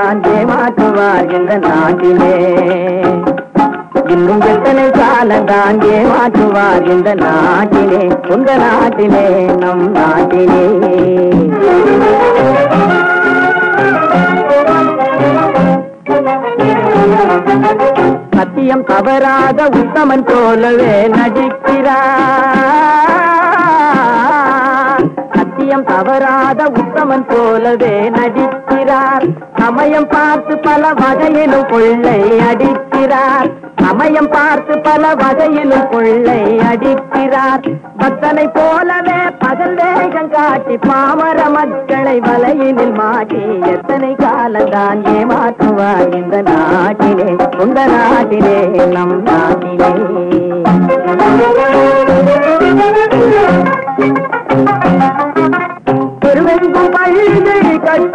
காலந்தான் ஏமாற்றுவார் இந்த நாட்டிலே இன்னும் எத்தனை காலந்தான் ஏமாற்றுவார் இந்த நாட்டிலே உங்க நாட்டிலே நம் நாட்டிலே சத்தியம் தவறாத உத்தமன் போலவே நடிக்கிறார் சத்தியம் தவறாத உத்தமன் போலவே நடிக்கிறார் சமயம் பார்த்து பல வகையிலும் கொள்ளை அடிக்கிறார் சமயம் பார்த்து பல வகையிலும் கொள்ளை அடிக்கிறார் பக்தனை போலவே பகல் வேகம் காட்டி பாமர மக்களை வலையினில் மாட்டி எத்தனை காலந்தான் ஏமாற்றுவார் இந்த நாட்டிலே உங்க நாட்டிலே நம் நாட்டிலே பெருவெங்கும் பள்ளிகள்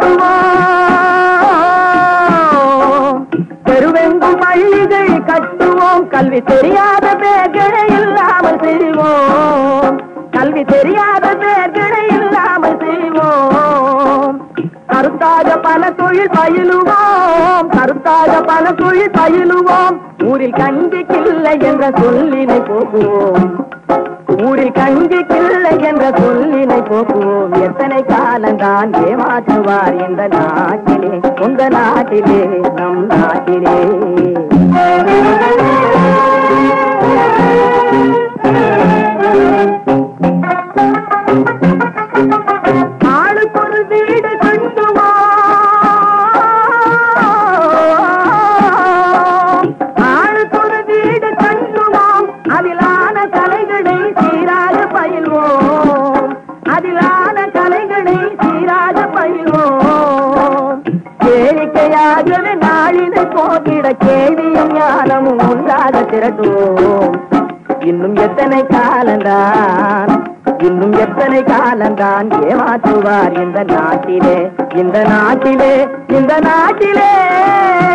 கட்டுவோம் பெருவெங்கும் பள்ளிகள் கட்டுவோம் கல்வி தெரியாத பேர்களை இல்லாமல் செய்வோம் கல்வி தெரியாத பேர்களை இல்லாமல் செய்வோம் கருத்தாக பல தொழில் பயிலுவோம் கருத்தாக பல தொழில் பயிலுவோம் ஊரில் கஞ்சிக்கில்லை என்ற சொல்லினை போக்குவோம் ஊரில் கஞ்சிக்கில்லை என்ற சொல்லினை போக்குவோம் எத்தனை காலந்தான் ஏமாற்றுவார் இந்த நாட்டிலே உங்க நாட்டிலே நம் நாட்டிலே ஆளுக்கொரு வீடு கட்டுவோம் ஆளுக்கொரு வீடு கட்டுவோம் அதிலான கலைகளை சீராக பயில்வோம் அதிலான கலைகளை சீராக பயில்வோம் கேளிக்கையாகவே நாளினை போக்கிட கேள்வியும் ஞானமும் உண்டாக திரட்டுவோம் இன்னும் எத்தனை காலந்தான் இன்னும் எத்தனை காலந்தான் ஏமாற்றுவார் இந்த நாட்டிலே இந்த நாட்டிலே இந்த நாட்டிலே